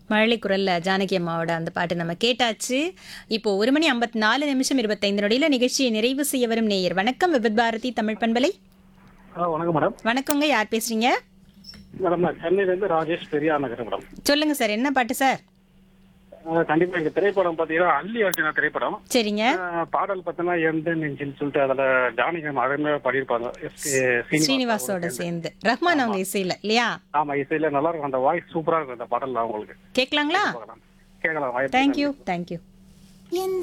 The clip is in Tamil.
மழலை குரல்ல ஜானகி அம்மாவோட அந்த பாட்டு நம்ம கேட்டாச்சு இப்போ ஒரு மணி ஐம்பத்தி நாலு நிமிஷம் இருபத்தைந்து நொடியில நிகழ்ச்சியை நிறைவு செய்ய வரும் நேயர் வணக்கம் விபத் பாரதி தமிழ் பண்பலை ஆ வணக்கம் மேடம் வணக்கங்க யார் பேசுறீங்க மேடம் நான் சென்னையிலேருந்து ராஜேஷ் பெரியார் நகர் மேடம் சொல்லுங்க சார் என்ன பாட்டு சார் ஆ, கண்டிப்பா இந்த திரைப்படம் பார்த்தீங்கன்னா அள்ளி அர்ஜுனா திரைப்படம் சரிங்க ஆ, பாடல் பார்த்தீங்கன்னா எந்த நெஞ்சின்னு சொல்லிட்டு அதில் ஜானகி அருமையாக பாடியிருப்பாங்க எஸ் கே ஸ்ரீனிவாசோட சேர்ந்து ரஹ்மான் அவங்க இசையில இல்லையா ஆமா இசையில நல்லா இருக்கும் அந்த வாய்ஸ் சூப்பரா இருக்கும் அந்த பாடல் அவங்களுக்கு கேட்கலாங்களா கேட்கலாம் வாய்ப்பு தேங்க்யூ தேங்க்யூ